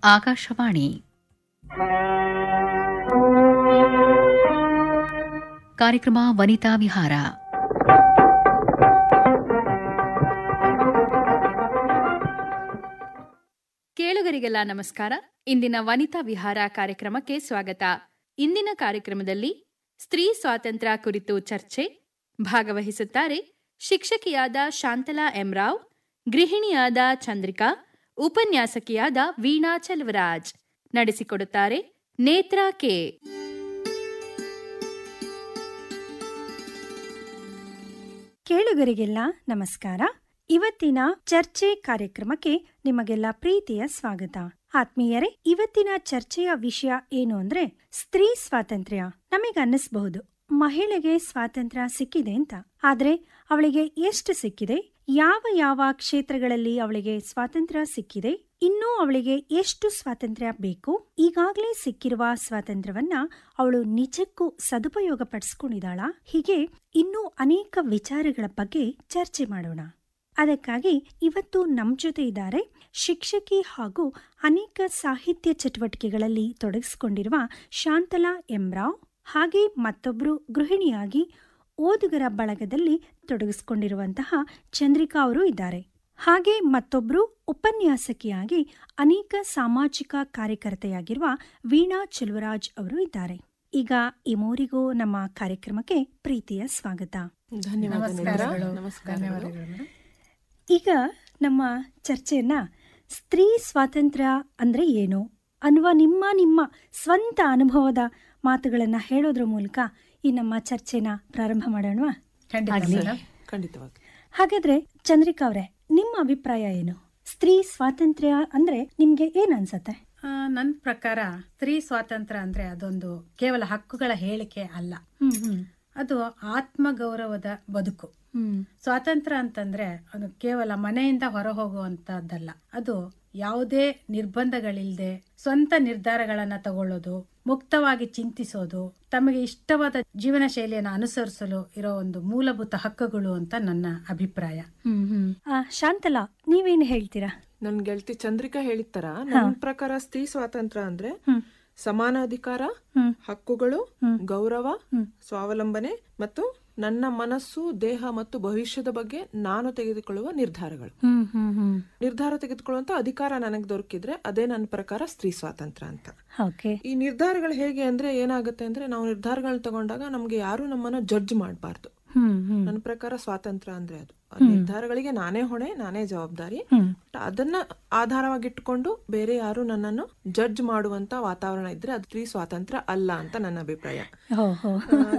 ಆಕಾಶವಾಣಿ ಕಾರ್ಯಕ್ರಮ ವನಿತಾ ವಿಹಾರ ಕೇಳುಗರಿಗೆಲ್ಲ ನಮಸ್ಕಾರ ಇಂದಿನ ವನಿತಾ ವಿಹಾರ ಕಾರ್ಯಕ್ರಮಕ್ಕೆ ಸ್ವಾಗತ ಇಂದಿನ ಕಾರ್ಯಕ್ರಮದಲ್ಲಿ ಸ್ತ್ರೀ ಸ್ವಾತಂತ್ರ್ಯ ಕುರಿತು ಚರ್ಚೆ ಭಾಗವಹಿಸುತ್ತಾರೆ ಶಿಕ್ಷಕಿಯಾದ ಶಾಂತಲಾ ಎಂರಾವ್ ಗೃಹಿಣಿಯಾದ ಚಂದ್ರಿಕಾ ಉಪನ್ಯಾಸಕಿಯಾದ ವೀಣಾ ಚೆಲುವರಾಜ್ ನಡೆಸಿಕೊಡುತ್ತಾರೆ ನೇತ್ರಾ ಕೆ ಕೇಳುಗರಿಗೆಲ್ಲ ನಮಸ್ಕಾರ ಇವತ್ತಿನ ಚರ್ಚೆ ಕಾರ್ಯಕ್ರಮಕ್ಕೆ ನಿಮಗೆಲ್ಲ ಪ್ರೀತಿಯ ಸ್ವಾಗತ ಆತ್ಮೀಯರೇ ಇವತ್ತಿನ ಚರ್ಚೆಯ ವಿಷಯ ಏನು ಅಂದ್ರೆ ಸ್ತ್ರೀ ಸ್ವಾತಂತ್ರ್ಯ ನಮಗೆ ಅನ್ನಿಸಬಹುದು ಮಹಿಳೆಗೆ ಸ್ವಾತಂತ್ರ್ಯ ಸಿಕ್ಕಿದೆ ಅಂತ ಆದ್ರೆ ಅವಳಿಗೆ ಎಷ್ಟು ಸಿಕ್ಕಿದೆ ಯಾವ ಯಾವ ಕ್ಷೇತ್ರಗಳಲ್ಲಿ ಅವಳಿಗೆ ಸ್ವಾತಂತ್ರ್ಯ ಸಿಕ್ಕಿದೆ ಇನ್ನೂ ಅವಳಿಗೆ ಎಷ್ಟು ಸ್ವಾತಂತ್ರ್ಯ ಬೇಕು ಈಗಾಗಲೇ ಸಿಕ್ಕಿರುವ ಸ್ವಾತಂತ್ರ್ಯವನ್ನ ಅವಳು ನಿಜಕ್ಕೂ ಸದುಪಯೋಗ ಪಡಿಸ್ಕೊಂಡಿದ್ದಾಳ ಹೀಗೆ ಇನ್ನೂ ಅನೇಕ ವಿಚಾರಗಳ ಬಗ್ಗೆ ಚರ್ಚೆ ಮಾಡೋಣ ಅದಕ್ಕಾಗಿ ಇವತ್ತು ನಮ್ ಜೊತೆ ಇದ್ದಾರೆ ಶಿಕ್ಷಕಿ ಹಾಗೂ ಅನೇಕ ಸಾಹಿತ್ಯ ಚಟುವಟಿಕೆಗಳಲ್ಲಿ ತೊಡಗಿಸಿಕೊಂಡಿರುವ ಶಾಂತಲಾ ಎಂರಾವ್ ಹಾಗೆ ಮತ್ತೊಬ್ರು ಗೃಹಿಣಿಯಾಗಿ ಓದುಗರ ಬಳಗದಲ್ಲಿ ತೊಡಗಿಸಿಕೊಂಡಿರುವಂತಹ ಚಂದ್ರಿಕಾ ಅವರು ಇದ್ದಾರೆ ಹಾಗೆ ಮತ್ತೊಬ್ರು ಉಪನ್ಯಾಸಕಿಯಾಗಿ ಅನೇಕ ಸಾಮಾಜಿಕ ಕಾರ್ಯಕರ್ತೆಯಾಗಿರುವ ವೀಣಾ ಚೆಲುವರಾಜ್ ಅವರು ಇದ್ದಾರೆ ಈಗ ಈ ಮೂರಿಗೂ ನಮ್ಮ ಕಾರ್ಯಕ್ರಮಕ್ಕೆ ಪ್ರೀತಿಯ ಸ್ವಾಗತ ಧನ್ಯವಾದಗಳು ನಮಸ್ಕಾರ ಈಗ ನಮ್ಮ ಚರ್ಚೆಯನ್ನ ಸ್ತ್ರೀ ಸ್ವಾತಂತ್ರ್ಯ ಅಂದ್ರೆ ಏನು ಅನ್ನುವ ನಿಮ್ಮ ನಿಮ್ಮ ಸ್ವಂತ ಅನುಭವದ ಮಾತುಗಳನ್ನ ಹೇಳೋದ್ರ ಮೂಲಕ ಈ ನಮ್ಮ ಚರ್ಚೆನ ಪ್ರಾರಂಭ ಮಾಡೋಣವಾ ಖಂಡಿತವಾಗಿ ಹಾಗಾದ್ರೆ ಚಂದ್ರಿಕಾ ಅವರೇ ನಿಮ್ಮ ಅಭಿಪ್ರಾಯ ಏನು ಸ್ತ್ರೀ ಸ್ವಾತಂತ್ರ್ಯ ಅಂದ್ರೆ ನಿಮ್ಗೆ ಏನ್ ಅನ್ಸತ್ತೆ ನನ್ನ ಪ್ರಕಾರ ಸ್ತ್ರೀ ಸ್ವಾತಂತ್ರ್ಯ ಅಂದ್ರೆ ಅದೊಂದು ಕೇವಲ ಹಕ್ಕುಗಳ ಹೇಳಿಕೆ ಅಲ್ಲ ಹ್ಮ್ ಹ್ಮ್ ಅದು ಆತ್ಮಗೌರವದ ಬದುಕು ಹ್ಮ್ ಸ್ವಾತಂತ್ರ್ಯ ಅಂತಂದ್ರೆ ಅದು ಕೇವಲ ಮನೆಯಿಂದ ಹೊರ ಹೋಗುವಂತದ್ದಲ್ಲ ಅದು ಯಾವುದೇ ನಿರ್ಬಂಧಗಳಿಲ್ಲದೆ ಸ್ವಂತ ನಿರ್ಧಾರಗಳನ್ನ ತಗೊಳ್ಳೋದು ಮುಕ್ತವಾಗಿ ಚಿಂತಿಸೋದು ತಮಗೆ ಇಷ್ಟವಾದ ಜೀವನ ಶೈಲಿಯನ್ನು ಅನುಸರಿಸಲು ಇರೋ ಒಂದು ಮೂಲಭೂತ ಹಕ್ಕುಗಳು ಅಂತ ನನ್ನ ಅಭಿಪ್ರಾಯ ಹ್ಮ್ ಹ್ಮ್ ಆ, ಶಾಂತಲಾ ನೀವೇನ್ ಹೇಳ್ತೀರಾ ನನ್ ಗೆಳತಿ ಚಂದ್ರಿಕಾ ಹೇಳಿತ್ತರ ನನ್ನ ಪ್ರಕಾರ ಸ್ತ್ರೀ ಸ್ವಾತಂತ್ರ್ಯ ಅಂದ್ರೆ ಹ್ಮ್. ಸಮಾನ ಅಧಿಕಾರ ಹ್ಮ್. ಹಕ್ಕುಗಳು ಹ್ಮ್. ಗೌರವ ಹ್ಮ್. ಸ್ವಾವಲಂಬನೆ ಮತ್ತು ನನ್ನ ಮನಸ್ಸು ದೇಹ ಮತ್ತು ಭವಿಷ್ಯದ ಬಗ್ಗೆ ನಾನು ತೆಗೆದುಕೊಳ್ಳುವ ನಿರ್ಧಾರಗಳು ಹ್ಮ್ ಹ್ಮ್ ಹ್ಮ್ ನಿರ್ಧಾರ ತೆಗೆದುಕೊಳ್ಳುವಂತ ಅಧಿಕಾರ ನನಗೆ ದೊರಕಿದ್ರೆ ಅದೇ ನನ್ನ ಪ್ರಕಾರ ಸ್ತ್ರೀ ಸ್ವಾತಂತ್ರ್ಯ ಅಂತ ಓಕೆ ಈ ನಿರ್ಧಾರಗಳು ಹೇಗೆ ಅಂದ್ರೆ ಏನಾಗುತ್ತೆ ಅಂದ್ರೆ ನಾವು ನಿರ್ಧಾರಗಳನ್ನ ತಗೊಂಡಾಗ ನಮ್ಗೆ ಯಾರು ನಮ್ಮನ್ನ ಜಡ್ಜ್ ಮಾಡಬಾರ್ದು ಹ್ಮ್ ಹ್ಮ್ ನನ್ನ ಪ್ರಕಾರ ಸ್ವಾತಂತ್ರ್ಯ ಅಂದ್ರೆ ಅದು ಆ ನಿರ್ಧಾರಗಳಿಗೆ ನಾನೇ ಹೊಣೆ ನಾನೇ ಜವಾಬ್ದಾರಿ ಹ್ಮ್. ಬಟ್ ಅದನ್ನ ಆಧಾರವಾಗಿಟ್ಟುಕೊಂಡು ಬೇರೆ ಯಾರು ನನ್ನನ್ನು ಜಡ್ಜ್ ಮಾಡುವಂತ ವಾತಾವರಣ ಇದ್ರೆ ಅದು ಸ್ತ್ರೀ ಸ್ವಾತಂತ್ರ್ಯ ಅಲ್ಲ ಅಂತ ನನ್ನ ಅಭಿಪ್ರಾಯ ಹೋ ಹೋ ಆ,